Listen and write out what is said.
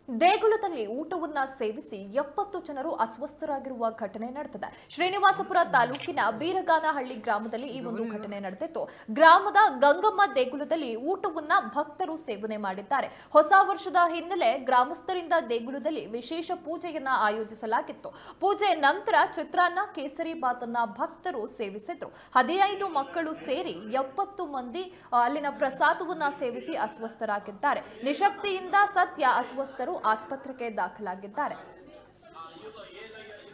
ದೇಗುಲದಲ್ಲಿ ಊಟವನ್ನ ಸೇವಿಸಿ ಎಪ್ಪತ್ತು ಜನರು ಅಸ್ವಸ್ಥರಾಗಿರುವ ಘಟನೆ ನಡೆದಿದೆ ಶ್ರೀನಿವಾಸಪುರ ತಾಲೂಕಿನ ಬೀರಗಾನಹಳ್ಳಿ ಗ್ರಾಮದಲ್ಲಿ ಈ ಒಂದು ಘಟನೆ ನಡೆದಿತ್ತು ಗ್ರಾಮದ ಗಂಗಮ್ಮ ದೇಗುಲದಲ್ಲಿ ಊಟವನ್ನ ಭಕ್ತರು ಸೇವನೆ ಮಾಡಿದ್ದಾರೆ ಹೊಸ ವರ್ಷದ ಹಿನ್ನೆಲೆ ಗ್ರಾಮಸ್ಥರಿಂದ ದೇಗುಲದಲ್ಲಿ ವಿಶೇಷ ಪೂಜೆಯನ್ನ ಆಯೋಜಿಸಲಾಗಿತ್ತು ಪೂಜೆ ನಂತರ ಚಿತ್ರಾನ್ನ ಕೇಸರಿ ಬಾತನ್ನ ಭಕ್ತರು ಸೇವಿಸಿದ್ರು ಹದಿನೈದು ಮಕ್ಕಳು ಸೇರಿ ಎಪ್ಪತ್ತು ಮಂದಿ ಆ, ಅಲ್ಲಿನ ಪ್ರಸಾದವನ್ನ ಸೇವಿಸಿ ಅಸ್ವಸ್ಥರಾಗಿದ್ದಾರೆ ನಿಶಕ್ತಿಯಿಂದ ಸದ್ಯ ಅಸ್ವಸ್ಥರು ಆಸ್ಪತ್ರೆಗೆ ದಾಖಲಾಗಿದ್ದಾರೆ